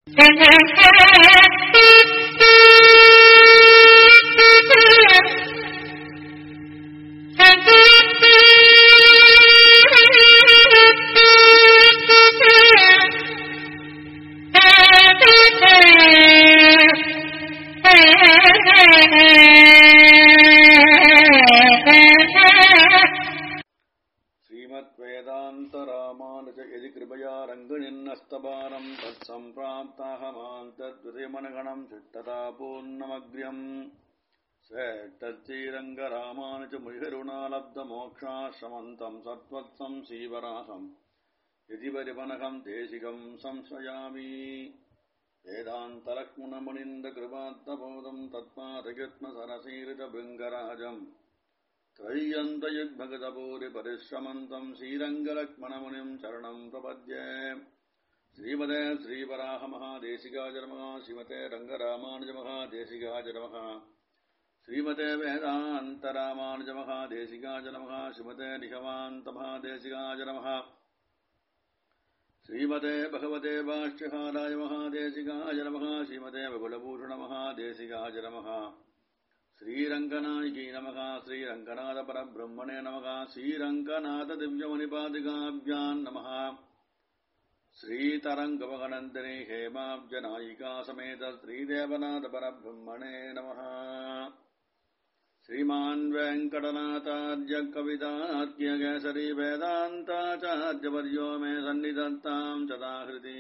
श्रीमद्वेदान्तरामानुज यदि कृपया रङ्गनिन्नस्तपारम् तत्सम्प्राप्ताहमान्तद्वितयमनगणम् चिट्टता पूर्णमग्र्यम् श्रेष्ठश्रीरङ्गरामानुजमुनिकरुणालब्धमोक्षाश्रमन्तम् सत्त्वत्सम् श्रीवराहम् यदि परिपनकम् देशिकम् संश्रयामि वेदान्तलक्ष्मणमुनिन्दकृपात्तबोधम् तत्पादयुग्मसरसीरितभृङ्गराजम् त्रय्यन्तयुग्भगतपूरिपरिश्रमन्तम् श्रीरङ्गलक्ष्मणमुनिम् शरणम् प्रपद्ये श्रीमते श्रीवराहमहादेशिकाजनमः श्रीमते रङ्गरामानुजमहादेशिकाजनमः श्रीमते वेदान्तरामानुजमहादेशिकाजनमः श्रीमते निगमान्तमहादेशिकाजनमः श्रीमते भगवते भाष्यकाराय महादेशिकाय नमः श्रीमते बकुलभूषणमहादेशिकाय नमः श्रीरङ्गनायकी नमः श्रीरङ्गनाथपरब्रह्मणे नमः श्रीरङ्गनाथदिव्यमणिपादिकाभ्याम् नमः श्रीतरङ्गमगनन्दिनी हेमाब्जनायिका समेत श्रीदेवनाथपरब्रह्मणे नमः श्रीमान् वेङ्कटनाथार्य कवितार्क्यकेसरी वेदान्ताचार्यवर्यो मे सन्निधत्ताम् चदाहृति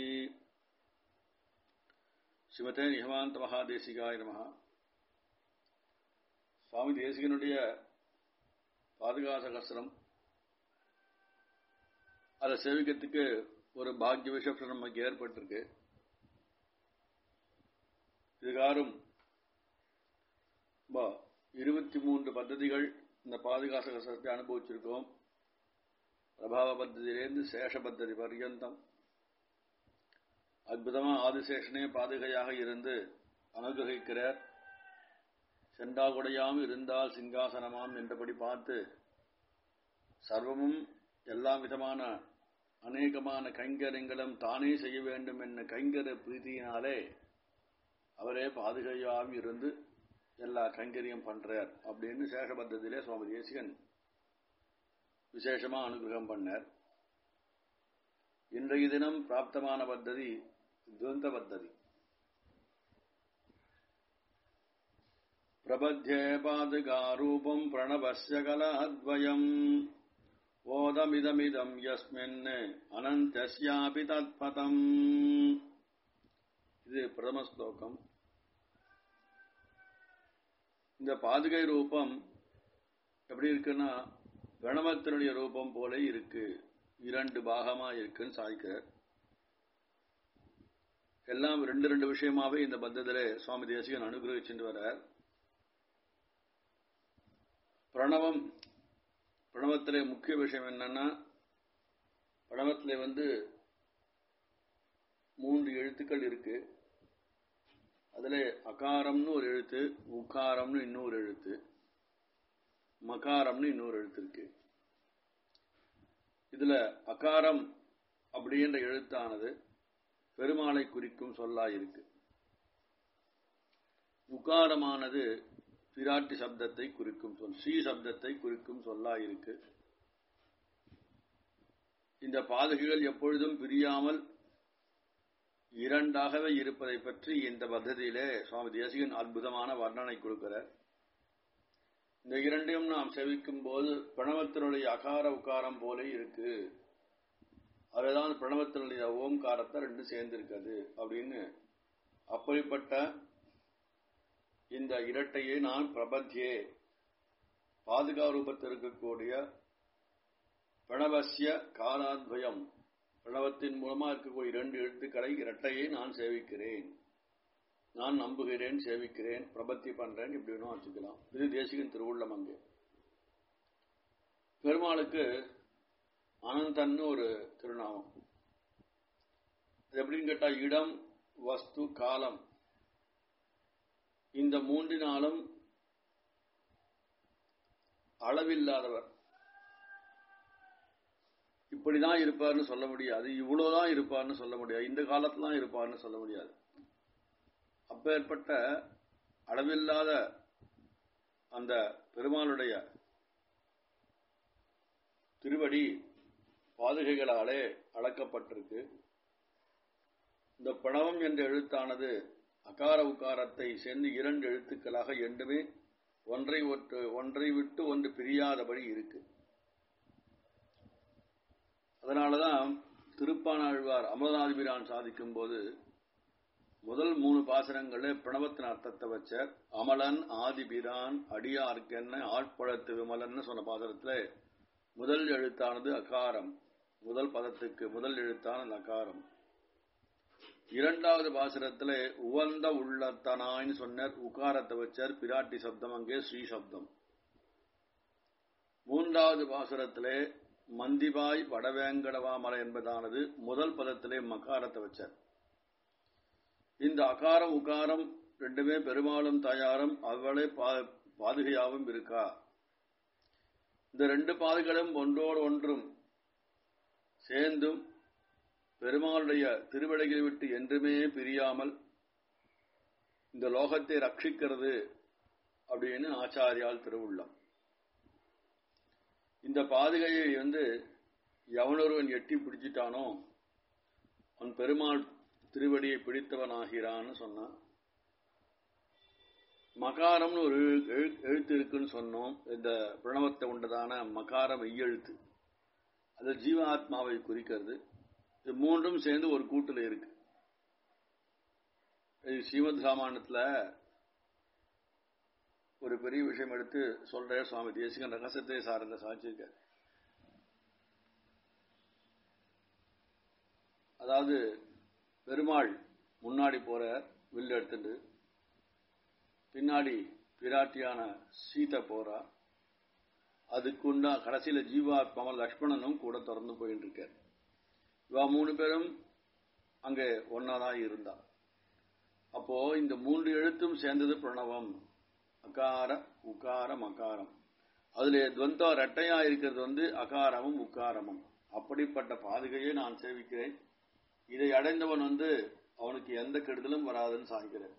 சிவத்தே நிகமாந்த மகாதேசிகாய நமகா சுவாமி தேசிகனுடைய பாதுகாசகஸ்திரம் அதை சேவிக்கிறதுக்கு ஒரு பாக்ய விசேஷம் நமக்கு ஏற்பட்டிருக்கு இதுகாரும் இருபத்தி மூன்று பദ്ധதிகள் இந்த பாதுகாசகஸ்திரத்தை அனுபவிச்சிருக்கோம் பிரபாவ பத்ததியிலேருந்து சேஷ பத்ததி பர்யந்தம் அற்புதமா ஆதிசேஷனே பாதுகையாக இருந்து அனுகிரகிக்கிறார் செண்டாகுடையாம் இருந்தால் சிங்காசனமாம் என்றபடி பார்த்து சர்வமும் எல்லா விதமான அநேகமான கைங்கரியங்களும் தானே செய்ய வேண்டும் என்ன கைங்கர பிரீதியினாலே அவரே பாதுகையாம் இருந்து எல்லா கைங்கரியம் பண்றார் அப்படின்னு சேஷபத்தத்திலே சுவாமி தேசிகன் விசேஷமா அனுகிரகம் பண்ணார் இன்றைய தினம் பிராப்தமான பத்ததி துவந்த பத்ததி प्रबध्ये पादुकारूपम् प्रणवस्य कलाद्वयम् ओदमिदमिदम् यस्मिन् अनन्तस्यापि तत्पदम् இது பிரதம ஸ்லோகம் இந்த பாதுகை ரூபம் எப்படி இருக்குன்னா கணபத்தினுடைய ரூபம் போல இருக்கு இரண்டு பாகமா இருக்குன்னு சாய்க்கிறார் எல்லாம் ரெண்டு ரெண்டு விஷயமாவே இந்த பத்தத்திலே சுவாமி தேசிகன் அனுகிரகிச்சுட்டு வர்றார் பிரணவம் பிரணவத்திலே முக்கிய விஷயம் என்னன்னா பிரணவத்திலே வந்து மூன்று எழுத்துக்கள் இருக்கு அதுல அகாரம்னு ஒரு எழுத்து உக்காரம்னு இன்னொரு எழுத்து மகாரம்னு இன்னொரு எழுத்து இருக்கு இதுல அகாரம் அப்படின்ற எழுத்தானது பெருமாளை குறிக்கும் சொல்லா இருக்கு உகாரமானது பிராட்டி சப்தத்தை குறிக்கும் சொல் ஸ்ரீ சப்தத்தை குறிக்கும் சொல்லா இருக்கு இந்த பாதகைகள் எப்பொழுதும் பிரியாமல் இரண்டாகவே இருப்பதை பற்றி இந்த பத்ததியிலே சுவாமி தேசிகன் அற்புதமான வர்ணனை கொடுக்கிறார் இந்த இரண்டையும் நாம் செவிக்கும் போது பிரணவத்தினுடைய அகார உக்காரம் போல இருக்கு அதுதான் பிரணவத்தினுடைய ஓம்காரத்தை ரெண்டு சேர்ந்திருக்கிறது அப்படின்னு அப்படிப்பட்ட இந்த இரட்டையை நான் பிரபத்தியே பாதுகா ரூபத்தில் இருக்கக்கூடிய பிரணவசிய காலாத்வயம் பிரணவத்தின் மூலமா இருக்கக்கூடிய இரண்டு எழுத்துக்களை இரட்டையை நான் சேவிக்கிறேன் நான் நம்புகிறேன் சேவிக்கிறேன் பிரபத்தி பண்றேன் இப்படி வேணும் வச்சுக்கலாம் இது தேசிகன் திருவுள்ளம் அங்கே பெருமாளுக்கு அனந்தன்னு ஒரு திருநாமம் இது எப்படின்னு கேட்டா இடம் வஸ்து காலம் இந்த மூன்றினாலும் அளவில்லாதவர் இப்படிதான் இருப்பார்னு சொல்ல முடியாது இவ்வளவுதான் இருப்பார்னு சொல்ல முடியாது இந்த காலத்துல தான் இருப்பார்னு சொல்ல முடியாது அப்பேற்பட்ட அளவில்லாத அந்த பெருமாளுடைய திருவடி பாதுகைகளாலே அளக்கப்பட்டிருக்கு இந்த பிரணவம் என்ற எழுத்தானது அகார உக்காரத்தை சேர்ந்து இரண்டு எழுத்துக்களாக என்றுமே ஒன்றை ஒன்று ஒன்றை விட்டு ஒன்று பிரியாதபடி இருக்கு அதனாலதான் திருப்பானாழ்வார் அமரநாதிபிரான் சாதிக்கும் போது முதல் மூணு பாசனங்களே பிரணவத்தின் அர்த்தத்தை வச்சார் அமலன் ஆதிபிரான் அடியார்க்கென்ன ஆட்பழத்து விமலன்னு சொன்ன பாசனத்துல முதல் எழுத்தானது அகாரம் முதல் பதத்துக்கு முதல் எழுத்தான நகாரம் இரண்டாவது பாசுரத்துல உவந்த உள்ளத்தனாய்னு சொன்னார் உகாரத்தை வச்சார் பிராட்டி சப்தம் அங்கே ஸ்ரீ சப்தம் மூன்றாவது பாசுரத்திலே மந்திபாய் வடவேங்கடவாமலை என்பதானது முதல் பதத்திலே மகாரத்தை வச்சார் இந்த அகாரம் உகாரம் ரெண்டுமே பெருமாளும் தாயாரும் அவளே பாதுகையாவும் இருக்கா இந்த ரெண்டு பாதுகளும் ஒன்றோடு ஒன்றும் சேர்ந்தும் பெருமாளுடைய திருவிடைகளை விட்டு என்றுமே பிரியாமல் இந்த லோகத்தை ரட்சிக்கிறது அப்படின்னு ஆச்சாரியால் திருவுள்ளம் இந்த பாதுகையை வந்து எவனொருவன் எட்டி பிடிச்சிட்டானோ அவன் பெருமாள் திருவடியை பிடித்தவன் ஆகிறான்னு சொன்னான் மகாரம்னு ஒரு எழுத்து இருக்குன்னு சொன்னோம் இந்த பிரணவத்தை உண்டதான மகாரம் மெய்யெழுத்து அது ஜீவாத்மாவை குறிக்கிறது இது மூன்றும் சேர்ந்து ஒரு கூட்டுல இருக்கு ஸ்ரீமத் ராமாயணத்துல ஒரு பெரிய விஷயம் எடுத்து சொல்ற சுவாமி தேசிகன் ரகசியத்தை சார்ந்த சாட்சியிருக்க அதாவது பெருமாள் முன்னாடி போற வில்லு எடுத்துட்டு பின்னாடி பிராட்டியான சீதை போறா அதுக்குண்டா கடைசியில ஜீவாத்மாவும் லக்ஷ்மணனும் கூட திறந்து போயிட்டு இருக்கார் இவா மூணு பேரும் அங்கே ஒன்னாதான் இருந்தா அப்போ இந்த மூன்று எழுத்தும் சேர்ந்தது பிரணவம் அகார உக்காரம் அகாரம் அதுல துவந்தம் ரெட்டையா இருக்கிறது வந்து அகாரமும் உக்காரமும் அப்படிப்பட்ட பாதுகையை நான் சேவிக்கிறேன் இதை அடைந்தவன் வந்து அவனுக்கு எந்த கெடுதலும் வராதுன்னு சாய்க்கிறேன்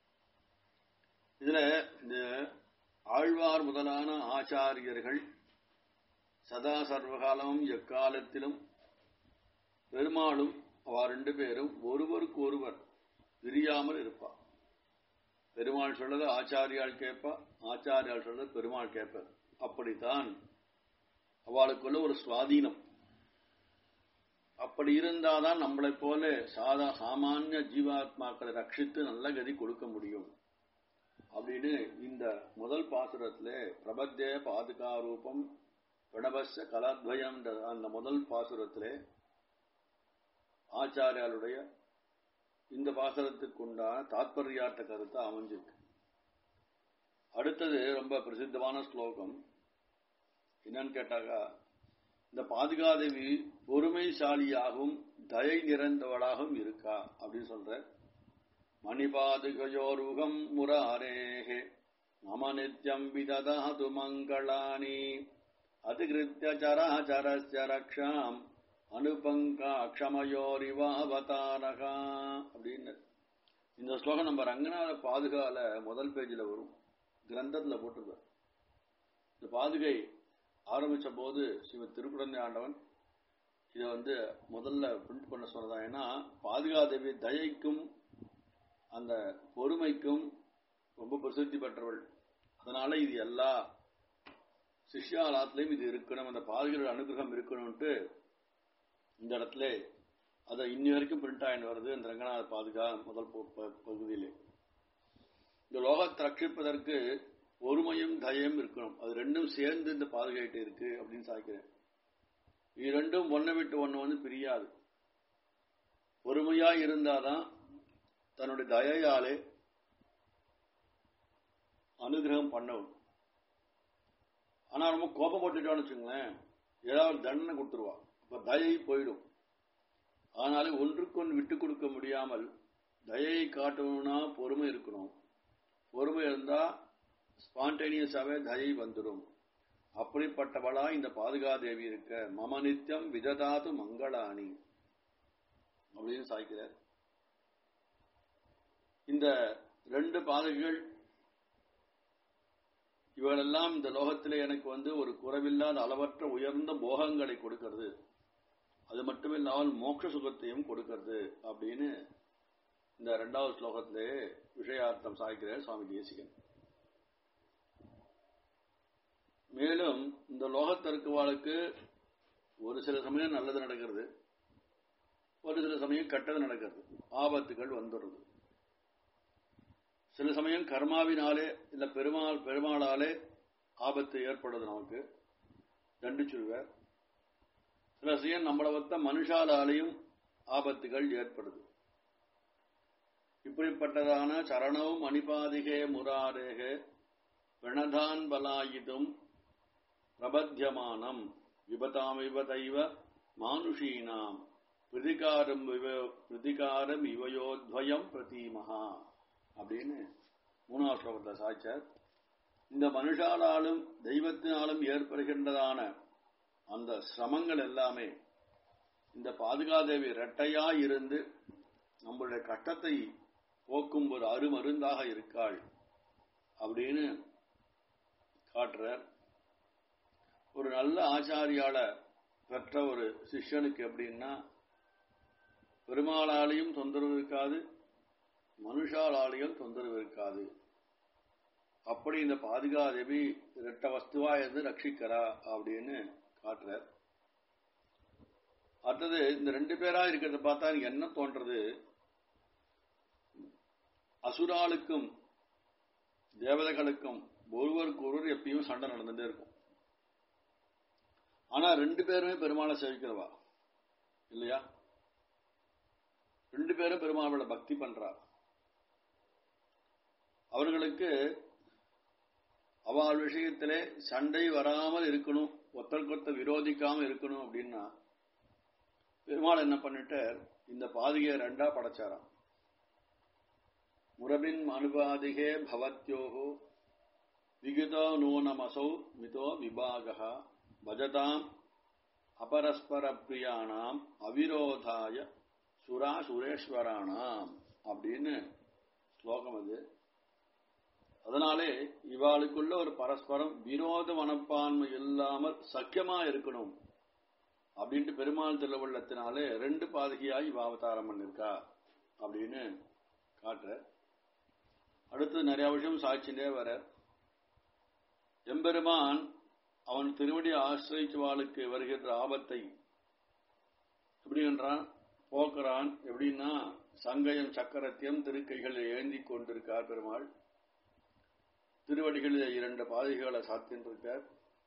இதுல இந்த ஆழ்வார் முதலான ஆச்சாரியர்கள் சதா சர்வகாலமும் எக்காலத்திலும் பெருமாளும் அவ ரெண்டு பேரும் ஒருவருக்கு ஒருவர் பிரியாமல் இருப்பா பெருமாள் சொல்றது ஆச்சாரியால் கேட்பா ஆச்சாரியால் சொல்றது பெருமாள் கேட்பார் அப்படித்தான் அவளுக்குள்ள ஒரு சுவாதீனம் அப்படி இருந்தாதான் நம்மளை போல சாதா சாமானிய ஜீவாத்மாக்களை ரட்சித்து நல்ல கதி கொடுக்க முடியும் அப்படின்னு இந்த முதல் பாசுரத்துல பிரபத்தே பாதுகாரூபம் பிரணபஸ்ய கலாத்வயம் அந்த முதல் பாசுரத்திலே ஆச்சாரியாளுடைய இந்த பாசுரத்துக்கு உண்டான தாத்பரியார்த்த கருத்தை அமைஞ்சிருக்கு அடுத்தது ரொம்ப பிரசித்தமான ஸ்லோகம் என்னன்னு கேட்டாக்கா இந்த பாதுகாதேவி பொறுமைசாலியாகவும் தயை நிறைந்தவளாகவும் இருக்கா அப்படின்னு சொல்ற மணிபாதுகயோருகம் முராரேஹே மம நித்யம் விததாது மங்களானி அதிகிருத்திய சராச்சரஸ்ய ரக்ஷாம் அனுபங்கா க்ஷமயோரிவாவதாரகா அப்படின்னு இந்த ஸ்லோகம் நம்ம ரங்கநாத பாதுகால முதல் பேஜில் வரும் கிரந்தத்தில் போட்டிருக்கார் இந்த பாதுகை ஆரம்பிச்ச போது சிவ திருக்குழந்தை ஆண்டவன் இதை வந்து முதல்ல பிரிண்ட் பண்ண சொன்னதா ஏன்னா பாதுகாதேவி தயைக்கும் அந்த பொறுமைக்கும் ரொம்ப பிரசித்தி பெற்றவள் அதனால இது எல்லா சிஷ்யாலாத்திலையும் இது இருக்கணும் அந்த பாதுகாப்பு அனுகிரகம் இருக்கணும்ட்டு இந்த இடத்துல அதை இன்னி வரைக்கும் பிரிண்ட் ஆகிட்டு வருது இந்த ரங்கநாத பாதுகா முதல் பகுதியிலே இந்த லோகத்தை ரட்சிப்பதற்கு பொறுமையும் தயம் இருக்கணும் அது ரெண்டும் சேர்ந்து இந்த பாதுகாட்டு இருக்கு அப்படின்னு சாய்க்கிறேன் இது ரெண்டும் ஒன்னை விட்டு ஒன்னு வந்து பிரியாது பொறுமையா இருந்தாதான் தன்னுடைய தயையாலே அனுகிரகம் பண்ணவும் ஆனா ரொம்ப கோபம் போட்டுட்டோம்னு வச்சுங்களேன் ஏதாவது தண்டனை கொடுத்துருவா அப்ப தயை போயிடும் ஆனாலும் ஒன்றுக்கொன்று விட்டு கொடுக்க முடியாமல் தயையை காட்டணும்னா பொறுமை இருக்கணும் பொறுமை இருந்தா ஸ்பான்டேனியஸாவே தயை வந்துடும் அப்படிப்பட்டவளா இந்த பாதுகாதேவி இருக்க மம நித்தியம் விததாது மங்களாணி அப்படின்னு சாய்க்கிறார் இந்த ரெண்டு பாதகைகள் இவளெல்லாம் இந்த லோகத்திலே எனக்கு வந்து ஒரு குறைவில்லாத அளவற்ற உயர்ந்த போகங்களை கொடுக்கிறது அது மட்டுமில்லாமல் மோட்ச சுகத்தையும் கொடுக்கிறது அப்படின்னு இந்த இரண்டாவது ஸ்லோகத்திலே விஷயார்த்தம் சாய்க்கிறார் சுவாமி தேசிகன் மேலும் இந்த லோகத்திற்குவாளுக்கு ஒரு சில சமயம் நல்லது நடக்கிறது ஒரு சில சமயம் கெட்டது நடக்கிறது ஆபத்துகள் வந்துடுறது சில சமயம் கர்மாவினாலே இல்ல பெருமாள் பெருமாளாலே ஆபத்து ஏற்படுது நமக்கு தண்டிச்சுடுவார் சில சமயம் நம்மளை ஒத்த மனுஷாலாலையும் ஆபத்துகள் ஏற்படுது இப்படிப்பட்டதான சரணவும் அணிபாதிகே முராரேகே பிரணதான் பலாயிதும் பிரபத்தியமானம் விபதாம் விபதைவ மானுஷீனாம் பிரதிகாரம் பிரதிகாரம் இவயோத்வயம் பிரதீமஹா அப்படின்னு மூணாவது ஸ்லோகத்தில் சாய்ச்சார் இந்த மனுஷாலாலும் தெய்வத்தினாலும் ஏற்படுகின்றதான அந்த சிரமங்கள் எல்லாமே இந்த பாதுகாதேவி இரட்டையா இருந்து நம்மளுடைய கட்டத்தை போக்கும் ஒரு அருமருந்தாக இருக்காள் அப்படின்னு காட்டுறார் ஒரு நல்ல ஆச்சாரியால பெற்ற ஒரு சிஷ்யனுக்கு எப்படின்னா பெருமாளாலையும் தொந்தரவு இருக்காது மனுஷாலாலையும் தொந்தரவு இருக்காது அப்படி இந்த பாதுகாதேவி இரட்ட வஸ்துவா இருந்து ரட்சிக்கிறா அப்படின்னு காட்டுறார் அடுத்தது இந்த ரெண்டு பேரா இருக்கிறத பார்த்தா எனக்கு என்ன தோன்றது அசுராளுக்கும் தேவதைகளுக்கும் ஒருவருக்கு ஒருவர் எப்பயும் சண்டை நடந்துட்டே இருக்கும் ஆனா ரெண்டு பேருமே பெருமாளை சேவிக்கிறவா இல்லையா ரெண்டு பேரும் பெருமாளோட பக்தி பண்றா அவர்களுக்கு அவள் விஷயத்திலே சண்டை வராமல் இருக்கணும் ஒத்தருக்கொத்த விரோதிக்காம இருக்கணும் அப்படின்னா பெருமாள் என்ன பண்ணிட்டார் இந்த பாதிகையை ரெண்டா படைச்சாராம் முரபின் அனுபாதிகே பவத்யோகோ விகிதோ நூனமசௌ மிதோ விபாகா பஜதாம் அபரஸ்பர பிரியாணாம் அவிரோதாய சுரா சுரேஸ்வராணாம் அப்படின்னு ஸ்லோகம் அது அதனாலே இவாளுக்குள்ள ஒரு பரஸ்பரம் விரோத மனப்பான்மை இல்லாமல் சக்கியமா இருக்கணும் அப்படின்ட்டு பெருமாள் திருவள்ளத்தினாலே ரெண்டு பாதகியாய் இவ அவதாரம் பண்ணிருக்கா அப்படின்னு காட்டுற அடுத்து நிறைய விஷயம் சாட்சிண்டே வர எம்பெருமான் அவன் திருவடி ஆசிரியவாளுக்கு வருகின்ற ஆபத்தை எப்படி என்றான் போக்குறான் எப்படின்னா சங்கயம் சக்கரத்தையும் திருக்கைகள் ஏந்தி கொண்டிருக்கார் பெருமாள் திருவடிகளில் இரண்டு பாதைகளை சாத்தின்றிருக்கார்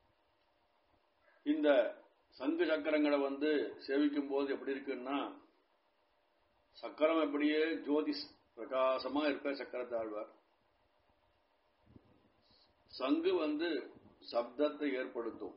இந்த சங்கு சக்கரங்களை வந்து சேவிக்கும் போது எப்படி இருக்குன்னா சக்கரம் எப்படியே ஜோதி பிரகாசமா இருப்ப சக்கரத்தாழ்வார் சங்கு வந்து சப்தத்தை ஏற்படுத்தும்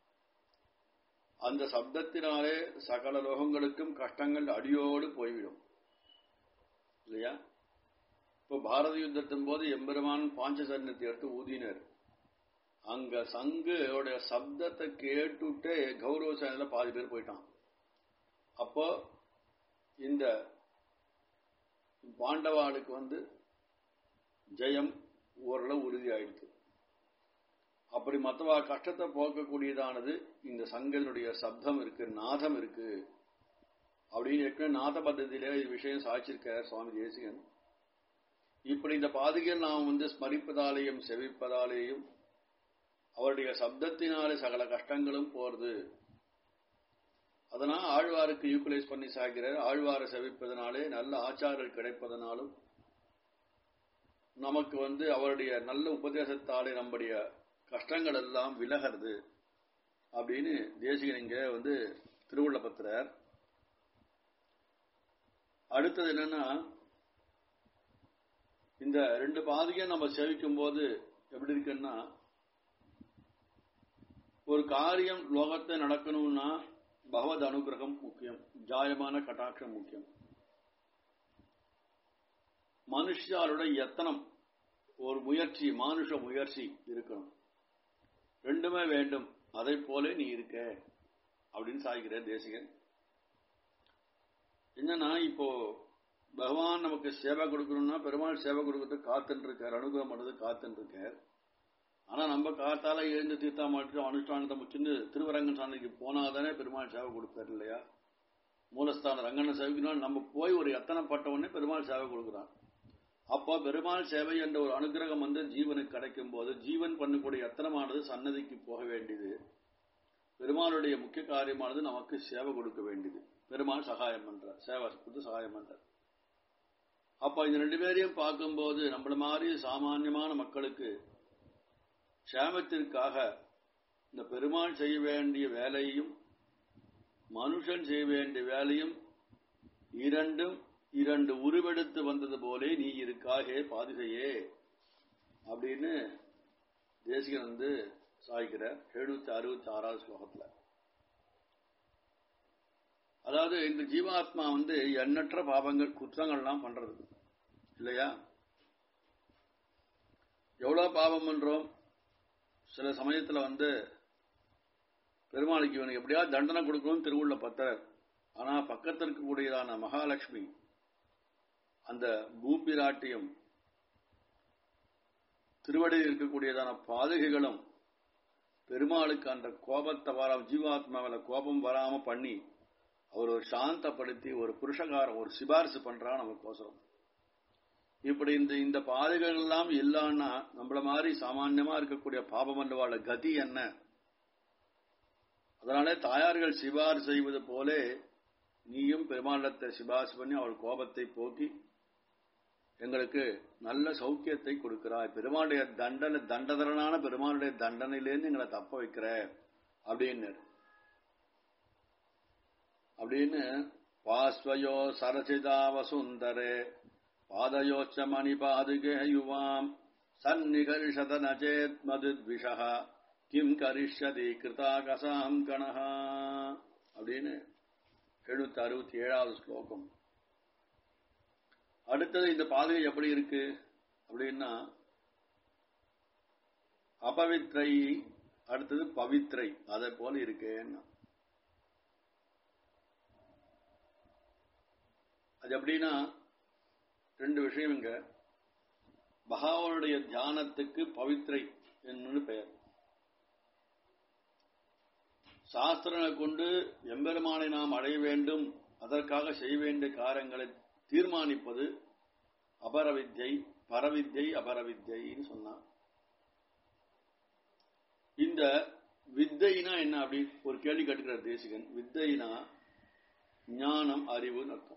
அந்த சப்தத்தினாலே சகல லோகங்களுக்கும் கஷ்டங்கள் அடியோடு போய்விடும் இல்லையா இப்போ பாரத யுத்தத்தின் போது எம்பெருமான் பாஞ்சசன்னத்தை எடுத்து ஊதினர் அங்க சங்குடைய சப்தத்தை கேட்டுட்டே கௌரவ சேனல பாதி பேர் போயிட்டான் அப்போ இந்த பாண்டவாளுக்கு வந்து ஜெயம் ஓரளவு உறுதியாயிடுச்சு அப்படி மற்றவா கஷ்டத்தை போக்கக்கூடியதானது இந்த சங்கனுடைய சப்தம் இருக்கு நாதம் இருக்கு அப்படின்னு ஏற்கனவே நாத பద్ధதியில இது விஷயம் சாய்ச்சிருக்கார் சுவாமி தேசிகன் இப்படி இந்த பாதிகள் நாம் வந்து ஸ்மரிப்பதாலேயும் செவிப்பதாலேயும் அவருடைய சப்தத்தினாலே சகல கஷ்டங்களும் போறது அதனால் ஆழ்வாருக்கு யூக்குலைஸ் பண்ணி சாகிறார் ஆழ்வாரை செவிப்பதனாலே நல்ல ஆச்சாரர் கிடைப்பதனாலும் நமக்கு வந்து அவருடைய நல்ல உபதேசத்தாலே நம்முடைய கஷ்டங்கள் எல்லாம் விலகிறது அப்படின்னு தேசிகன் இங்க வந்து திருவுள்ள பத்திரர் அடுத்தது என்னன்னா இந்த ரெண்டு பாதிகையும் நம்ம சேவிக்கும் போது எப்படி இருக்குன்னா ஒரு காரியம் லோகத்தை நடக்கணும்னா பகவத் அனுகிரகம் முக்கியம் ஜாயமான கட்டாட்சம் முக்கியம் மனுஷாரோட எத்தனம் ஒரு முயற்சி மானுஷ முயற்சி இருக்கணும் ரெண்டுமே வேண்டும் அதை போல நீ இருக்க அப்படின்னு சாய்கிற தேசிகன் என்னன்னா இப்போ பகவான் நமக்கு சேவை கொடுக்கணும்னா பெருமாள் சேவை கொடுக்கறதுக்கு காத்துன்னு இருக்கார் அனுகிரகம் பண்றது காத்துன்னு இருக்கார் ஆனா நம்ம காத்தால எழுந்து தீர்த்தா மாட்டு அனுஷ்டானத்தை முடிச்சுட்டு திருவரங்கன் சாமிக்கு போனாதானே பெருமாள் சேவை கொடுப்பார் இல்லையா மூலஸ்தான ரங்கன சேவைக்குனால் நம்ம போய் ஒரு எத்தனை பட்டவுடனே பெருமாள் சேவை கொடுக்குறான் அப்போ பெருமாள் சேவை என்ற ஒரு அனுகிரகம் வந்து ஜீவனுக்கு கிடைக்கும் போது ஜீவன் பண்ணக்கூடிய எத்தனமானது சன்னதிக்கு போக வேண்டியது பெருமாளுடைய முக்கிய காரியமானது நமக்கு சேவை கொடுக்க வேண்டியது பெருமாள் சகாயம் பண்றார் சேவை கொடுத்து சகாயம் பண்றார் அப்ப இந்த ரெண்டு பேரையும் பார்க்கும்போது நம்மள மாதிரி சாமானியமான மக்களுக்கு க்ஷேமத்திற்காக இந்த பெருமாள் செய்ய வேண்டிய வேலையும் மனுஷன் செய்ய வேண்டிய வேலையும் இரண்டும் இரண்டு உருவெடுத்து வந்தது போலே நீ இருக்காகே பாதுகையே அப்படின்னு தேசிகன் வந்து சாய்க்கிற எழுநூத்தி அறுபத்தி ஆறாவது ஸ்லோகத்துல அதாவது இந்த ஜீவாத்மா வந்து எண்ணற்ற பாவங்கள் குற்றங்கள்லாம் பண்றது இல்லையா எவ்வளவு பாவம் பண்றோம் சில சமயத்துல வந்து பெருமாளுக்கு இவனுக்கு எப்படியாவது தண்டனை கொடுக்கணும் திருவுள்ள பத்தர் ஆனா பக்கத்தில் இருக்கக்கூடியதான மகாலட்சுமி அந்த பூப்பிராட்டியும் திருவடியில் இருக்கக்கூடியதான பாதுகைகளும் பெருமாளுக்கு அந்த கோபத்தை வர ஜீவாத்மாவில் கோபம் வராம பண்ணி அவர் ஒரு சாந்தப்படுத்தி ஒரு புருஷகாரம் ஒரு சிபாரிசு பண்றா நமக்கோசரம் இப்படி இந்த இந்த பாதைகள் எல்லாம் இல்லைன்னா நம்மள மாதிரி சாமான்யமா இருக்கக்கூடிய பாபம் என்றவாழ கதி என்ன அதனாலே தாயார்கள் சிபார் செய்வது போலே நீயும் பெருமாளத்தை சிபாரிசு பண்ணி அவள் கோபத்தை போக்கி எங்களுக்கு நல்ல சௌக்கியத்தை கொடுக்கிறாய் பெருமாளுடைய தண்டனை தண்டதரனான பெருமாளுடைய தண்டனையிலேருந்து எங்களை தப்ப வைக்கிற அப்படின்னு அப்படின்னு பாஸ்வயோ சரசிதா வசுந்தரே பாதயோச்ச மணி பாதுகே யுவாம் சந்நிகர்ஷத நச்சேத் மதுத்விஷா கிம் கரிஷ்யதி கிருதாகசாம் கணஹா அப்படின்னு எழுநூத்தி அறுபத்தி ஏழாவது ஸ்லோகம் அடுத்தது இந்த பாதுகை எப்படி இருக்கு அப்படின்னா அபவித்ரை அடுத்தது பவித்ரை அதை போல இருக்கேன்னா அது எப்படின்னா ரெண்டு விஷயம் இங்க பகவானுடைய தியானத்துக்கு பவித்ரை என்று பெயர் சாஸ்திரங்களை கொண்டு எம்பெருமானை நாம் அடைய வேண்டும் அதற்காக செய்ய வேண்டிய காரியங்களை தீர்மானிப்பது அபரவித்யை பரவித்யை அபரவித்யைன்னு சொன்னான் இந்த வித்தைனா என்ன அப்படி ஒரு கேள்வி கேட்டுக்கிறார் தேசிகன் வித்தைனா ஞானம் அறிவுன்னு அர்த்தம்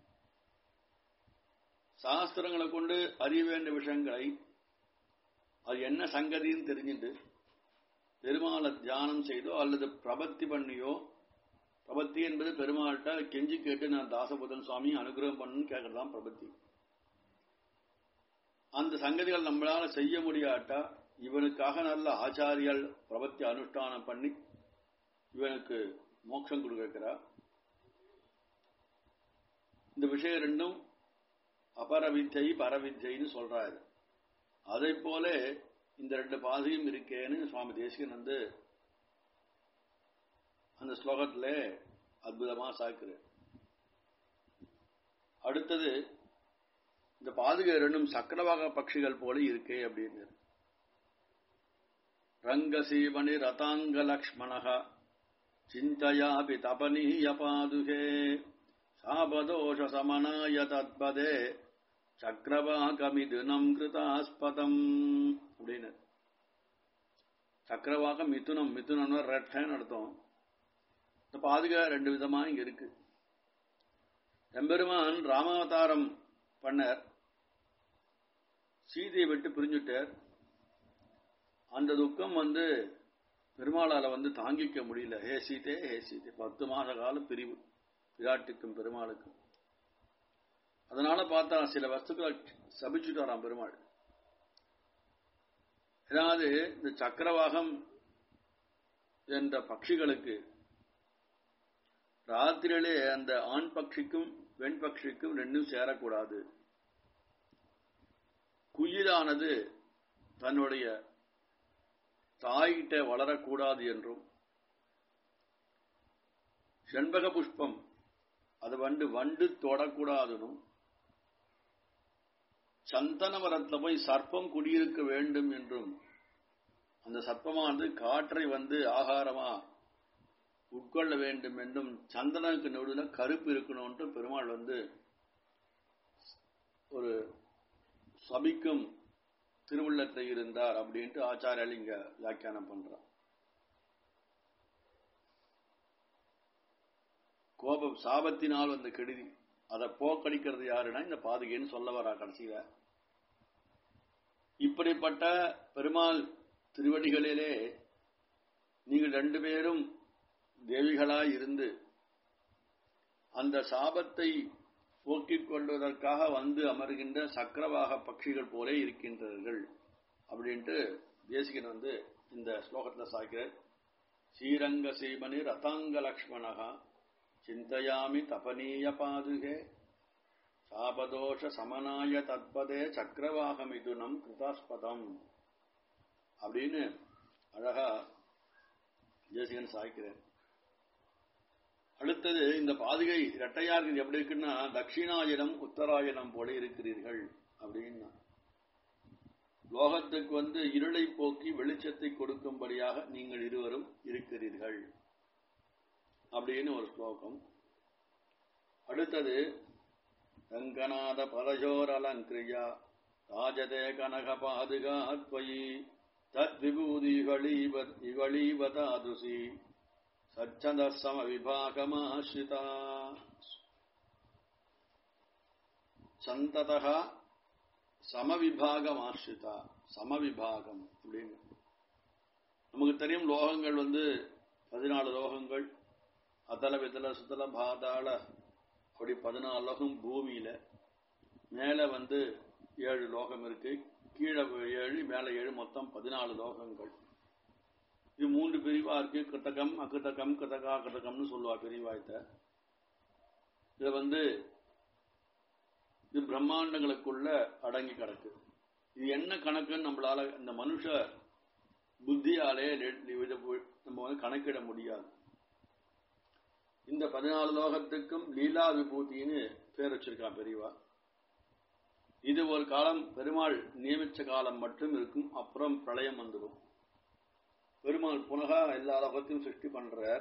சாஸ்திரங்களை கொண்டு அறிய வேண்டிய விஷயங்களை அது என்ன சங்கதின்னு தெரிஞ்சுட்டு பெருமாளை தியானம் செய்தோ அல்லது பிரபத்தி பண்ணியோ பிரபத்தி என்பது பெருமாள்கிட்ட கெஞ்சி கேட்டு நான் தாசபுதன் சுவாமி அனுகிரகம் பண்ணு கேட்கறதான் பிரபத்தி அந்த சங்கதிகள் நம்மளால செய்ய முடியாட்டா இவனுக்காக நல்ல ஆச்சாரியல் பிரபத்தி அனுஷ்டானம் பண்ணி இவனுக்கு மோட்சம் கொடுக்கிறா இந்த விஷயம் ரெண்டும் அபரவித்தை பரவித்தைன்னு சொல்றாரு அதை போல இந்த ரெண்டு பாதையும் இருக்கேன்னு சுவாமி தேசிகன் வந்து அந்த ஸ்லோகத்துல அற்புதமா சாக்குற அடுத்தது இந்த பாதுகை ரெண்டும் சக்கரவாக பட்சிகள் போல இருக்கே அப்படின்னு ரங்கசீவனி ரதாங்க லக்ஷ்மணக சிந்தையாபி தபனீய பாதுகே சாபதோஷ சமனாய தத்பதே சக்கரவாகமிதுனம் கிருதாஸ்பதம் அப்படின்னு சக்கரவாக மிதுனம் மிதுனம்னா ரெட்டைன்னு அர்த்தம் இந்த பாதுகா ரெண்டு விதமா இங்க இருக்கு எம்பெருமான் ராமாவதாரம் பண்ணார் சீதையை விட்டு பிரிஞ்சுட்டார் அந்த துக்கம் வந்து பெருமாளால வந்து தாங்கிக்க முடியல ஹே சீதே ஹே சீதே பத்து மாச காலம் பிரிவு பிராட்டுக்கும் பெருமாளுக்கும் அதனால பார்த்தா சில வஸ்துக்களை சபிச்சுட்டாராம் பெருமாள் ஏதாவது இந்த சக்கரவாகம் என்ற பட்சிகளுக்கு ராத்திரியிலே அந்த ஆண் பட்சிக்கும் பெண் பட்சிக்கும் ரெண்டும் சேரக்கூடாது குயிலானது தன்னுடைய தாய்கிட்ட வளரக்கூடாது என்றும் செண்பக புஷ்பம் அது வண்டு வண்டு தொடக்கூடாதுனும் சந்தன மரத்துல போய் சர்ப்பம் குடியிருக்க வேண்டும் என்றும் அந்த சர்ப்பமானது காற்றை வந்து ஆகாரமா உட்கொள்ள வேண்டும் என்றும் சந்தனனுக்கு நடுவில் கருப்பு இருக்கணும்ட்டு பெருமாள் வந்து ஒரு சபிக்கும் திருவுள்ளத்தை இருந்தார் அப்படின்ட்டு ஆச்சாரியால் இங்க வியாக்கியானம் பண்றார் கோபம் சாபத்தினால் வந்த கெடுதி அதை போக்கடிக்கிறது யாருன்னா இந்த பாதுகைன்னு சொல்ல வரா கடைசியில இப்படிப்பட்ட பெருமாள் திருவடிகளிலே நீங்கள் ரெண்டு பேரும் தேவிகளாய் இருந்து அந்த சாபத்தை போக்கிக் கொள்வதற்காக வந்து அமர்கின்ற சக்கரவாக பட்சிகள் போலே இருக்கின்றார்கள் அப்படின்ட்டு தேசிகன் வந்து இந்த ஸ்லோகத்தில் சாய்க்கிறார் ஸ்ரீரங்க சீமணி ரதாங்க லக்ஷ்மணகா சிந்தையாமி தபனீய பாதுகே சாபதோஷ சமனாய தத்பதே சக்கரவாகமிதுனம் கிருதாஸ்பதம் அப்படின்னு அழகா தேசிகன் சாய்க்கிறார் அடுத்தது இந்த பாதுகை இரட்டையார்கள் எப்படி இருக்குன்னா தட்சிணாயனம் உத்தராயணம் போல இருக்கிறீர்கள் அப்படின்னா லோகத்துக்கு வந்து இருளை போக்கி வெளிச்சத்தை கொடுக்கும்படியாக நீங்கள் இருவரும் இருக்கிறீர்கள் அப்படின்னு ஒரு ஸ்லோகம் அடுத்தது ரங்கநாத பரஜோர் அலங்கிரியா ராஜதே கனக பாதுகா துவயி தத் விபூதிகளீவதாதுசி சச்சந்த சம விபாகமாஸ்ரிதா சந்ததா சமவிபாகமாஸ்ரிதா சமவிபாகம் அப்படின்னு நமக்கு தெரியும் லோகங்கள் வந்து பதினாலு லோகங்கள் அதல விதல சுத்தல பாதாள அப்படி பதினாலு லோகம் பூமியில மேல வந்து ஏழு லோகம் இருக்கு கீழே ஏழு மேல ஏழு மொத்தம் பதினாலு லோகங்கள் இது மூன்று பிரிவா இருக்கு கிருத்தகம் அகிருத்தகம் கிருத்தகா கிருத்தகம்னு சொல்லுவா பிரிவாயத்தை இது வந்து இது பிரம்மாண்டங்களுக்குள்ள அடங்கி கிடக்கு இது என்ன கணக்குன்னு நம்மளால இந்த மனுஷ புத்தியாலே நம்ம வந்து கணக்கிட முடியாது இந்த பதினாலு லோகத்துக்கும் லீலா விபூதின்னு பேர் வச்சிருக்கான் பெரியவா இது ஒரு காலம் பெருமாள் நியமிச்ச காலம் மட்டும் இருக்கும் அப்புறம் பிரளயம் வந்துடும் பெருமாள் புனகா எல்லா லோகத்தையும் சிருஷ்டி பண்றார்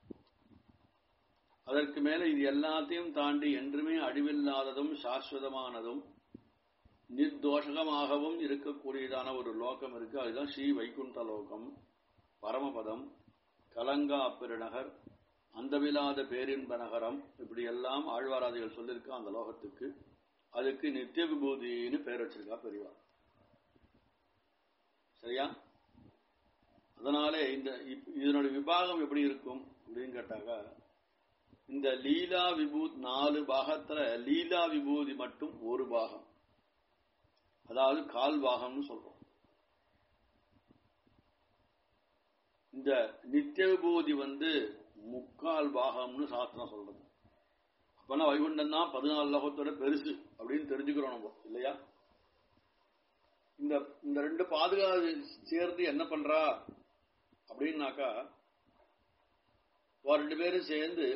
அதற்கு மேல இது எல்லாத்தையும் தாண்டி என்றுமே அழிவில்லாததும் சாஸ்வதமானதும் நிர்தோஷகமாகவும் இருக்கக்கூடியதான ஒரு லோகம் இருக்கு அதுதான் ஸ்ரீ வைகுண்ட லோகம் பரமபதம் கலங்கா பெருநகர் அந்தவில்லாத பேரின்ப நகரம் இப்படி எல்லாம் ஆழ்வாராதிகள் சொல்லியிருக்கா அந்த லோகத்துக்கு அதுக்கு நித்திய விபூதின்னு பேர் வச்சிருக்கா பெரியவா சரியா அதனாலே இந்த இதனுடைய விபாகம் எப்படி இருக்கும் அப்படின்னு கேட்டாக்கா இந்த லீலா விபூத் நாலு பாகத்துல லீலா விபூதி மட்டும் ஒரு பாகம் அதாவது கால் பாகம்னு சொல்றோம் இந்த நித்திய விபூதி வந்து முக்கால் பாகம்னு சாஸ்திரம் சொல்றது அப்பனா வைகுண்டம் தான் பதினாலு லோகத்தோட பெருசு அப்படின்னு தெரிஞ்சுக்கிறோம் நம்ம இல்லையா இந்த இந்த ரெண்டு பாதுகாப்பு சேர்ந்து என்ன பண்றா அப்படின்னாக்கா ரெண்டு பேரும் சேர்ந்து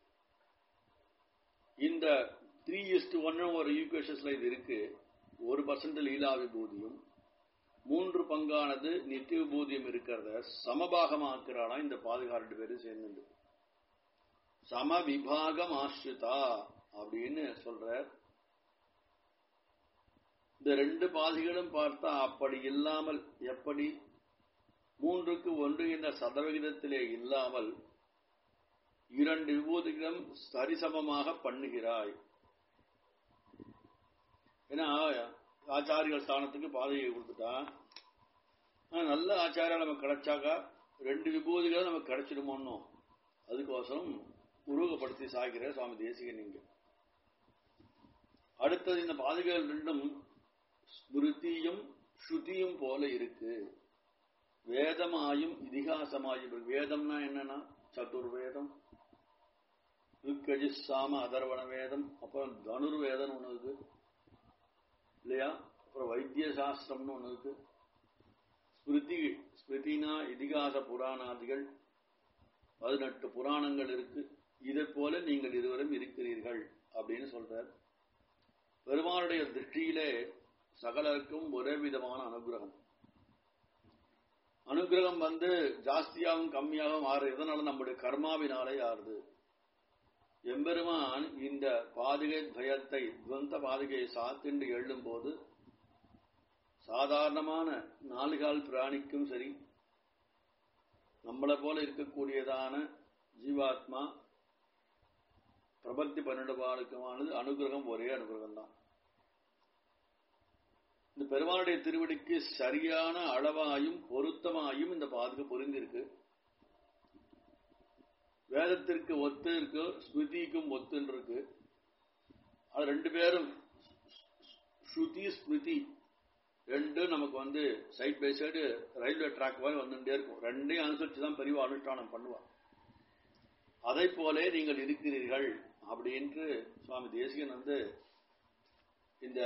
இந்த த்ரீ இஸ்ட் ஒன்னு ஒரு ஈக்குவேஷன்ஸ்ல இது இருக்கு ஒரு பர்சன்ட் லீலா விபூதியும் மூன்று பங்கானது நித்திய விபூதியும் இருக்கிறத சமபாகமாக்குறானா இந்த பாதுகா ரெண்டு பேரும் சேர்ந்து சம விபாகம் ஆசிரிதா அப்படின்னு சொல்ற இந்த ரெண்டு பாதிகளும் பார்த்தா அப்படி இல்லாமல் எப்படி மூன்றுக்கு ஒன்று என்ற சதவிகிதத்திலே இல்லாமல் இரண்டு விபூதிகளும் சரிசமமாக பண்ணுகிறாய் ஏன்னா ஆச்சாரியர்கள் ஸ்தானத்துக்கு பாதையை கொடுத்துட்டா நல்ல ஆச்சாரியா நமக்கு கிடைச்சாக்கா ரெண்டு விபூதிகளும் நமக்கு கிடைச்சிடுமோன்னு அதுக்கோசரம் உருவகப்படுத்தி சாகிற சுவாமி தேசிகன் இங்க அடுத்தது இந்த பாதுகாப்பு ரெண்டும் ஸ்மிருதியும் ஸ்ருதியும் போல இருக்கு வேதமாயும் இதிகாசமாயும் வேதம்னா என்னன்னா சதுர்வேதம் சாம அதர்வண வேதம் அப்புறம் தனுர்வேதம் ஒன்று இருக்கு இல்லையா அப்புறம் வைத்திய சாஸ்திரம்னு ஒன்று இருக்கு ஸ்மிருதி ஸ்மிருதினா இதிகாச புராணாதிகள் பதினெட்டு புராணங்கள் இருக்கு இதை போல நீங்கள் இருவரும் இருக்கிறீர்கள் அப்படின்னு சொல்றார் பெருமானுடைய திருஷ்டியிலே சகலருக்கும் ஒரே விதமான அனுகிரகம் அனுகிரகம் வந்து ஜாஸ்தியாகவும் கம்மியாகவும் ஆறு எதனால நம்முடைய கர்மாவினாலே ஆறுது எம்பெருமான் இந்த பாதுகை பயத்தை துவந்த பாதுகையை சாத்தின்று எழும் போது சாதாரணமான நாலுகால் பிராணிக்கும் சரி நம்மளை போல இருக்கக்கூடியதான ஜீவாத்மா பிரபத்தி பன்னெண்டுபாலுக்குமானது அனுகிரகம் ஒரே அனுகிரகம் தான் இந்த பெருமானுடைய திருவடிக்கு சரியான அளவாயும் பொருத்தமாயும் இந்த பாதுகை பொருந்திருக்கு வேதத்திற்கு ஒத்து இருக்கு ஸ்மிருதிக்கும் ஒத்துன்னு இருக்கு அது ரெண்டு பேரும் ஸ்ருதி ஸ்மிருதி ரெண்டும் நமக்கு வந்து side by side railway track மாதிரி வந்துட்டே இருக்கும் ரெண்டையும் அனுசரிச்சு தான் பெரிய அனுஷ்டானம் பண்ணுவான் அதை போலே நீங்கள் இருக்கிறீர்கள் அப்படின்ட்டு சுவாமி தேசிகன் வந்து இந்த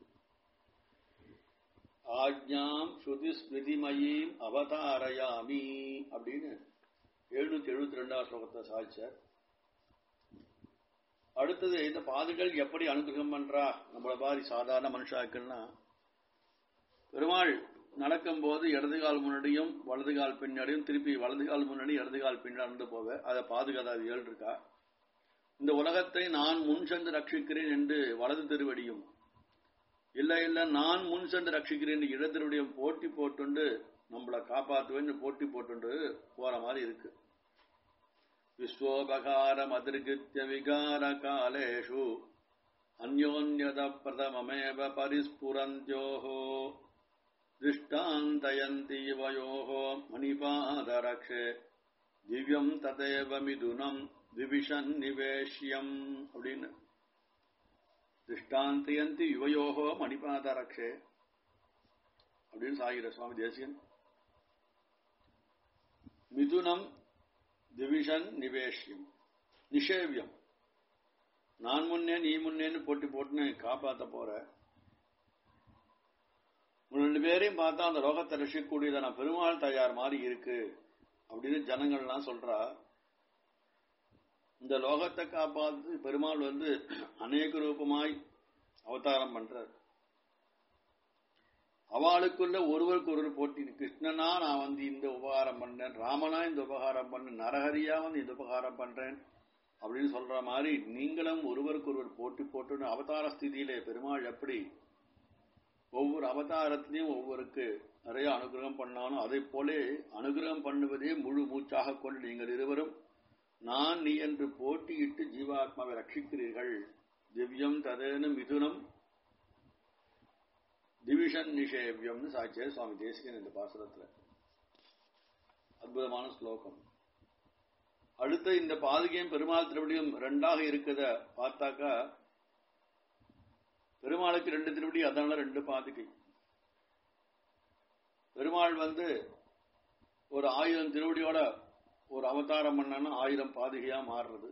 ஆஜ்ஞாம் ஸ்ருதி ஸ்மிருதிமயீம் அவதாரயாமி அப்படின்னு எழுநூத்தி எழுபத்தி ரெண்டாவது ஸ்லோகத்தை சாதிச்சார் அடுத்தது இந்த பாதுகள் எப்படி அனுகிரகம் பண்றா நம்மள மாதிரி சாதாரண மனுஷாக்கள்னா பெருமாள் நடக்கும் போது இடது கால் முன்னாடியும் வலது கால் பின்னாடியும் திருப்பி வலது கால் முன்னாடி இடது கால் பின்னாடி போக அதை பாதுகாத ஏழு இருக்கா இந்த உலகத்தை நான் முன் சென்று ரட்சிக்கிறேன் என்று வலது திருவடியும் இல்ல இல்ல நான் முன் சென்று ரட்சிக்கிறேன் இடது திருவடியும் போட்டி போட்டுண்டு நம்மளை காப்பாற்றுவேன்னு போட்டி போட்டுண்டு போற மாதிரி இருக்கு விஸ்வோபகாரம் அதிர்கித்ய விகார காலேஷு அந்யோன்யத பிரதமமேவ பரிஸ்புரந்தியோஹோ திருஷ்டாந்தயந்தி இவயோஹோ மணிபாதரக்ஷே திவ்யம் ததேவ மிதுனம் விபிஷன் நிவேஷ்யம் அப்படின்னு திருஷ்டாந்தயந்தி யுவயோகோ மணிபாதரக்ஷே அப்படின்னு சாகிற சுவாமி தேசியன் மிதுனம் திவிஷன் நிவேஷ்யம் நிஷேவியம் நான் முன்னே நீ முன்னேன்னு போட்டி போட்டுன்னு காப்பாத்த போற ரெண்டு பேரையும் பார்த்தா அந்த லோகத்தை ரசிக்கக்கூடியதான பெருமாள் தயார் மாதிரி இருக்கு அப்படின்னு ஜனங்கள்லாம் சொல்றா இந்த லோகத்தை காப்பாத்து பெருமாள் வந்து அநேக ரூபமாய் அவதாரம் பண்றார் அவளுக்குள்ள ஒருவருக்கு ஒருவர் போட்டி கிருஷ்ணனா நான் வந்து இந்த உபகாரம் பண்ணேன் ராமனா இந்த உபகாரம் பண்ணேன் நரஹரியா வந்து இந்த உபகாரம் பண்றேன் அப்படின்னு சொல்ற மாதிரி நீங்களும் ஒருவருக்கு ஒருவர் போட்டி போட்டு அவதார ஸ்திதியிலே பெருமாள் எப்படி ஒவ்வொரு அவதாரத்திலையும் ஒவ்வொருக்கு நிறைய அனுகிரகம் பண்ணாலும் அதை போலே அனுகிரகம் பண்ணுவதே முழு மூச்சாக கொண்டு நீங்கள் இருவரும் நான் நீ என்று போட்டியிட்டு ஜீவாத்மாவை ரட்சிக்கிறீர்கள் திவ்யம் ததேனு மிதுனம் டிவிஷன் நிஷேவியம்னு சாட்சியார் சுவாமி தேசிகன் இந்த பாசுரத்துல அற்புதமான ஸ்லோகம் அடுத்த இந்த பாதுகையும் பெருமாள் திருவடியும் ரெண்டாக இருக்கத பார்த்தாக்கா பெருமாளுக்கு ரெண்டு திருவடி அதனால ரெண்டு பாதுகை பெருமாள் வந்து ஒரு ஆயிரம் திருவடியோட ஒரு அவதாரம் பண்ணான்னா ஆயிரம் பாதுகையா மாறுறது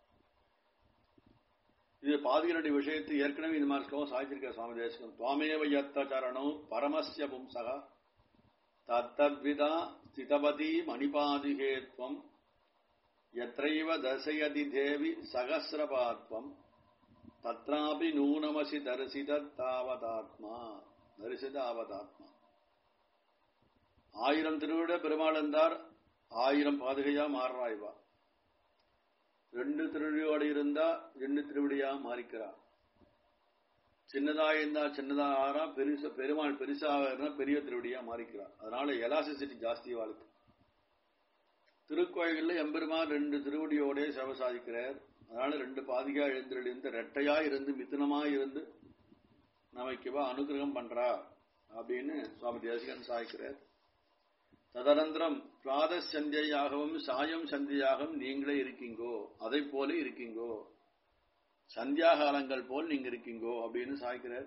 இது பாதுகையினுடைய விஷயத்தை ஏற்கனவே இந்த மாதிரி ஸ்லோகம் சாதிச்சிருக்க சுவாமி தேசம் துவாமேவ யத்த சரணம் பரமஸ்ய பும்சகா தத்தத்விதா ஸ்திதபதி மணிபாதிகேத்வம் எத்தைவ தசயதி தேவி சகசிரபாத்வம் தத்ராபி நூனமசி தரிசித தாவதாத்மா தரிசித ஆவதாத்மா ஆயிரம் திருவிட பெருமாள் இருந்தார் ஆயிரம் பாதுகையா மாறுறாய்வா ரெண்டு திருவடியோடு இருந்தா ரெண்டு திருவடியா மாறிக்கிறா சின்னதா இருந்தா சின்னதா ஆறா பெருசா பெருமாள் பெருசாக இருந்தா பெரிய திருவடியா மாறிக்கிறா அதனால எலாசிசிட்டி ஜாஸ்தி வாழ்க்கை திருக்கோயில்ல எம்பெருமான் ரெண்டு திருவடியோட சேவை சாதிக்கிறார் அதனால ரெண்டு பாதிகா எழுந்திருந்து ரெட்டையா இருந்து மிதுனமா இருந்து நமக்குவா அனுகிரகம் பண்றா அப்படின்னு சுவாமி தேசிகன் சாய்க்கிறார் ததனந்திரம் பிராத சந்தியாகவும் சாயம் சந்தியாகவும் நீங்களே இருக்கீங்கோ அதை போல இருக்கீங்கோ சந்தியா காலங்கள் போல் நீங்க இருக்கீங்கோ அப்படின்னு சாய்க்கிறார்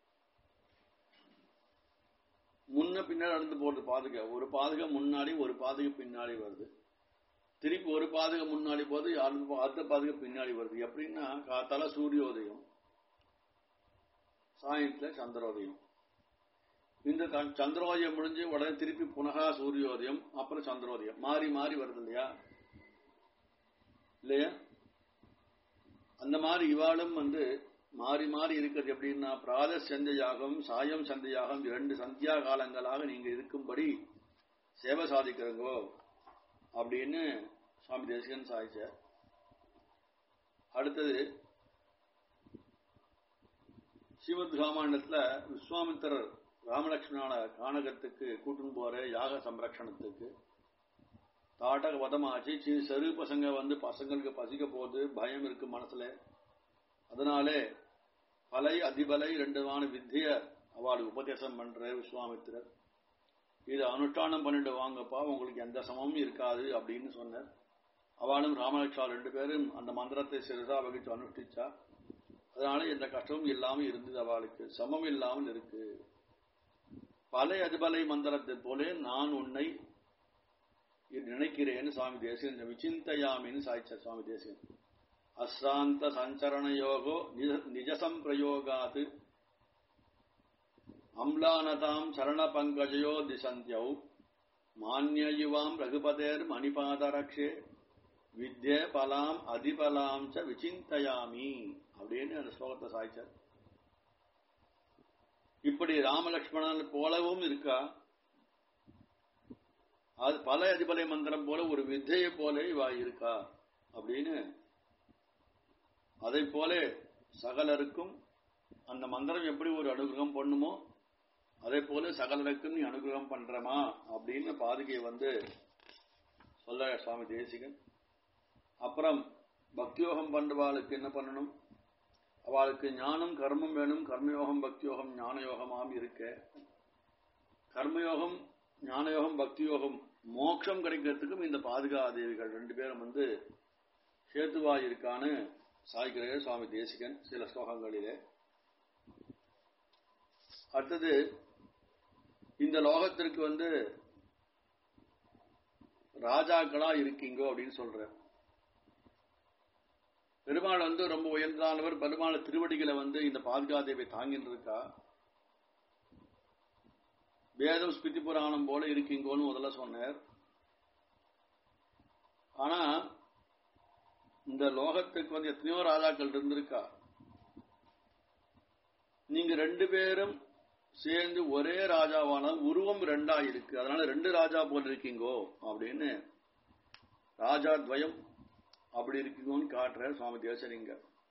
முன்ன பின்னாடி நடந்து போறது பாதுகா ஒரு பாதுகா முன்னாடி ஒரு பாதுகா பின்னாடி வருது திருப்பி ஒரு பாதுகா முன்னாடி போது அடுத்த பாதுகா பின்னாடி வருது எப்படின்னா காத்தால சூரியோதயம் சாயத்துல சந்திரோதயம் இந்த க- சந்திரோதயம் முடிஞ்சு உடனே திருப்பி புனகா சூரியோதயம் அப்புறம் சந்திரோதயம் மாறி மாறி வருது இல்லையா இல்லையா அந்த மாதிரி இவாளும் வந்து மாறி மாறி இருக்கிறது எப்படின்னா பிராத சந்தையாகவும் சாயம் சந்தையாகவும் இரண்டு சந்தியா காலங்களாக நீங்க இருக்கும்படி சேவை சாதிக்கிறங்கோ அப்படின்னு சுவாமி தேசிகன் சாதிச்சார் அடுத்தது ஸ்ரீமத் ராமாயணத்துல விஸ்வாமித்திரர் ராமலட்சுமணான கானகத்துக்கு கூட்டுன்னு போற யாக சம்ரக்ஷணத்துக்கு தாட்டக வதமாச்சு சி- சிறு பசங்க வந்து பசங்களுக்கு பசிக்க போகுது பயம் இருக்கு மனசுல அதனாலே பலை அதிபலை ரெண்டுமான வித்திய அவளுக்கு உபதேசம் பண்ற விஸ்வாமித்திரர் இது அனுஷ்டானம் பண்ணிட்டு வாங்கப்பா உங்களுக்கு எந்த சமமும் இருக்காது அப்படின்னு சொன்னார் அவளும் ராமலட்சுமணா ரெண்டு பேரும் அந்த மந்திரத்தை சிறிதா வகித்து அனுஷ்டிச்சா அதனால எந்த கஷ்டமும் இல்லாம இருந்தது அவளுக்கு சமம் இல்லாமல் இருக்கு பலை அதிபலை மந்திரத்தை போல நான் உன்னை நினைக்கிறேன்னு சுவாமி தேசிகன் விசிந்தயாமின்னு சாய்ச்சார் சுவாமி தேசிகன் அஸ்ராந்த சஞ்சரண யோகோ நிஜ- நிஜசம் பிரயோகாத் அம்லானதாம் சரண பங்கஜயோ திசந்தியௌ மானிய யுவாம் ரகுபதேர் மணிபாதரக்ஷே வித்யே பலாம் அதிபலாம் ச விசிந்தயாமி அப்படின்னு அந்த ஸ்லோகத்தை சாய்ச்சார் இப்படி ராமலக்ஷ்மணன் போலவும் இருக்கா அது பல அதிபலை மந்திரம் போல ஒரு வித்தையை போல இவா இருக்கா அப்படின்னு அதை போல சகலருக்கும் அந்த மந்திரம் எப்படி ஒரு அனுகிரகம் பண்ணுமோ அதே போல சகலருக்கும் நீ அனுகிரகம் பண்றமா அப்படின்னு பாதுகை வந்து சொல்ல சுவாமி தேசிகன் அப்புறம் பக்தியோகம் பண்றவாளுக்கு என்ன பண்ணணும் அவளுக்கு ஞானம் கர்மம் வேணும் கர்மயோகம் பக்தியோகம் ஞானயோகமாம் இருக்க கர்மயோகம் ஞானயோகம் பக்தியோகம் மோட்சம் கிடைக்கிறதுக்கும் இந்த பாதுகா தேவிகள் ரெண்டு பேரும் வந்து சேத்துவா இருக்கான்னு சாய்கிறேன் சுவாமி தேசிகன் சில ஸ்லோகங்களிலே அடுத்தது இந்த லோகத்திற்கு வந்து ராஜாக்களா இருக்கீங்கோ அப்படின்னு சொல்ற பெருமாள் வந்து ரொம்ப உயர்ந்தானவர் பெருமாள் திருவடிகளை வந்து இந்த பாதுகாதேவை தாங்கிட்டு இருக்கா வேதம் ஸ்மிருதி புராணம் போல இருக்கீங்கோன்னு முதல்ல சொன்னார் ஆனா இந்த லோகத்துக்கு வந்து எத்தனையோ ராஜாக்கள் இருந்திருக்கா நீங்க ரெண்டு பேரும் சேர்ந்து ஒரே ராஜாவான உருவம் ரெண்டா இருக்கு அதனால ரெண்டு ராஜா போல இருக்கீங்கோ அப்படின்னு ராஜா துவயம் அப்படி இருக்கீங்கன்னு காட்டுற சுவாமி தேசரிங்க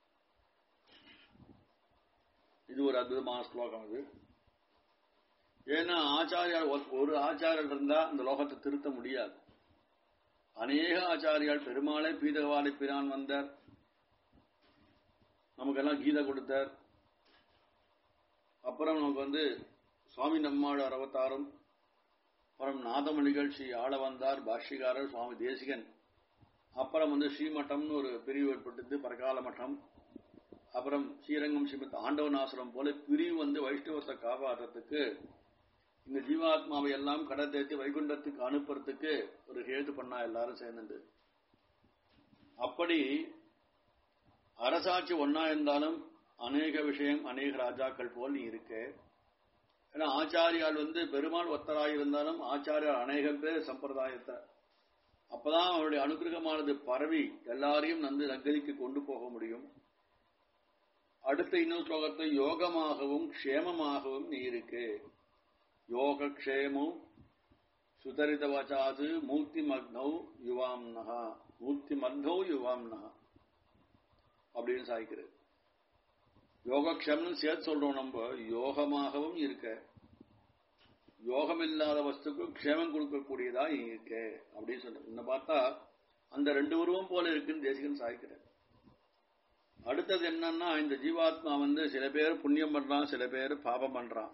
இது ஒரு அற்புதமான ஸ்லோகம் இது ஏன்னா ஆச்சாரியால் ஒரு- ஒரு ஆச்சாரியர் இருந்தா இந்த லோகத்தை திருத்த முடியாது அநேக ஆச்சாரியால் பெருமாளை பீதகவாலை பிரான் வந்தார் நமக்கெல்லாம் கீதை கொடுத்தார் அப்புறம் நமக்கு வந்து சுவாமி நம்மாடு அறுபத்தாறும் அப்புறம் நாதம நிகழ்ச்சி ஆள வந்தார் பாஷ்யகாரர் சுவாமி தேசிகன் அப்புறம் வந்து ஸ்ரீமட்டம்னு ஒரு பிரிவு ஏற்பட்டது பரகால மட்டம் அப்புறம் ஸ்ரீரங்கம் ஸ்ரீமத் ஆண்டவநாசுரம் போல பிரிவு வந்து வைஷ்ணவத்தை காப்பாற்றுறதுக்கு இந்த ஜீவாத்மாவை எல்லாம் கடை தேர்த்தி வைகுண்டத்துக்கு அனுப்புறதுக்கு ஒரு ஹேது பண்ணா எல்லாரும் சேர்ந்துட்டு அப்படி அரசாட்சி ஒன்னா இருந்தாலும் அநேக விஷயம் அநேக ராஜாக்கள் போல் நீ இருக்க ஏன்னா ஆச்சாரியால் வந்து பெருமாள் ஒத்தராய் இருந்தாலும் ஆச்சாரியால் அநேகம் பேர் சம்பிரதாயத்தை அப்பதான் அவருடைய அனுகிரகமானது பரவி எல்லாரையும் நந்து நகரிக்கு கொண்டு போக முடியும் அடுத்த இன்னொரு ஸ்லோகத்தை யோகமாகவும் க்ஷேமமாகவும் நீ இருக்கு யோக க்ஷேமம் சுதரித வச்சாது மூர்த்தி மக்னௌ யுவாம் நகா மூர்த்தி மக்னௌ யுவாம் நகா அப்படின்னு சாய்க்கிறது யோகக்ஷேமம் சேர்த்து சொல்றோம் நம்ம யோகமாகவும் இருக்க யோகம் இல்லாத வஸ்துக்கும் க்ஷேமம் கொடுக்கக்கூடியதா நீ இருக்க அப்படின்னு சொல்ற இன்னும் பார்த்தா அந்த ரெண்டு உருவம் போல இருக்குன்னு தேசிகன் சாய்க்கிறார் அடுத்தது என்னன்னா இந்த ஜீவாத்மா வந்து சில பேர் புண்ணியம் பண்றான் சில பேர் பாபம் பண்றான்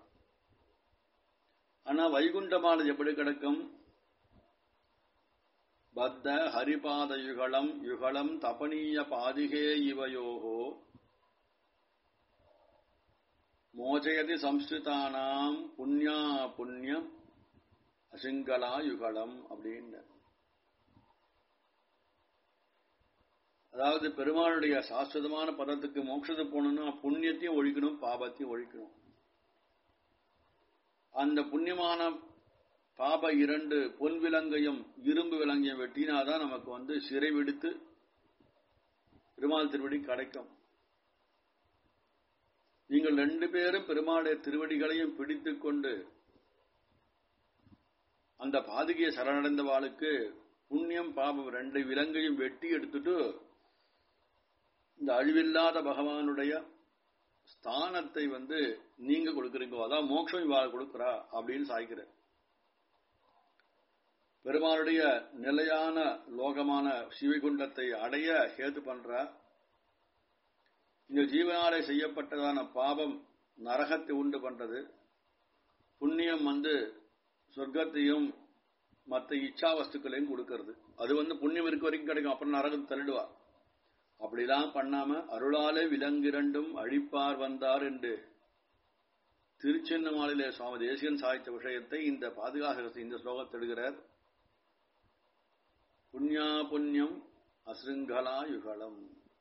ஆனா வைகுண்டமானது எப்படி கிடக்கும் பத்த ஹரிபாத யுகலம் யுகலம் தபனீய பாதிகே இவயோகோ மோச்சயதி சம்ஸ்கிருதானாம் புண்ணியா புண்ணியம் அசிங்களா யுகலம் அப்படின்னு அதாவது பெருமாளுடைய சாஸ்வதமான பதத்துக்கு மோட்சத்துக்கு போகணும்னா புண்ணியத்தையும் ஒழிக்கணும் பாபத்தையும் ஒழிக்கணும் அந்த புண்ணியமான பாப இரண்டு பொன் விலங்கையும் இரும்பு விலங்கையும் வெட்டினாதான் நமக்கு வந்து சிறை விடுத்து பெருமாள் திருவடி கிடைக்கும் நீங்கள் ரெண்டு பேரும் பெருமாளுடைய திருவடிகளையும் பிடித்துக் கொண்டு அந்த பாதுகையை சரணடைந்த வாளுக்கு புண்ணியம் பாபம் ரெண்டு விலங்கையும் வெட்டி எடுத்துட்டு இந்த அழிவில்லாத பகவானுடைய ஸ்தானத்தை வந்து நீங்க கொடுக்குறீங்க அதான் மோட்சம் இவாள கொடுக்குறா அப்படின்னு சாய்க்கிற பெருமாளுடைய நிலையான லோகமான சிவகுண்டத்தை அடைய ஹேது பண்ற இந்த ஜீவனாலே செய்யப்பட்டதான பாபம் நரகத்தை உண்டு பண்றது புண்ணியம் வந்து சொர்க்கத்தையும் மற்ற இச்சா வஸ்துக்களையும் கொடுக்கறது அது வந்து புண்ணியம் இருக்க வரைக்கும் கிடைக்கும் அப்புறம் நரகம் தள்ளிடுவா அப்படிலாம் பண்ணாம அருளாலே விலங்கிரண்டும் அழிப்பார் வந்தார் என்று திருச்சின்னமாலிலே சுவாமி தேசியன் சாய்த்த விஷயத்தை இந்த பாதுகாக்க இந்த ஸ்லோகத்திடுகிறார் புண்ணியா புண்ணியம் அசிருங்கலா யுகலம்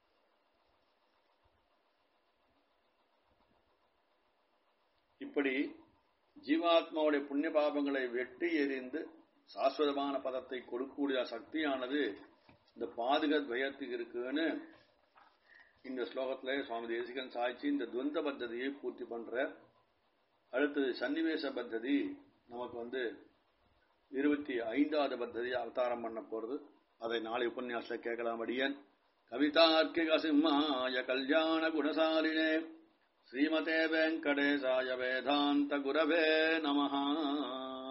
இப்படி ஜீவாத்மாவுடைய புண்ணிய பாபங்களை வெட்டி எறிந்து சாஸ்வதமான பதத்தை கொடுக்கக்கூடிய சக்தியானது இந்த பாதுகத் பயத்துக்கு இருக்குன்னு இந்த ஸ்லோகத்துல சுவாமி தேசிகன் சாய்ச்சி இந்த துவந்த பத்ததியை பூர்த்தி பண்ற அடுத்தது சன்னிவேச பத்ததி நமக்கு வந்து இருபத்தி ஐந்தாவது பத்ததி அவதாரம் பண்ண போறது அதை நாளை உபன்யாச கேட்கலாம் அடியன் கவிதார்க்கிக சிம்மாய கல்யாண குணசாலினே ஸ்ரீமதே வெங்கடேசாய வேதாந்த குரவே நமஹா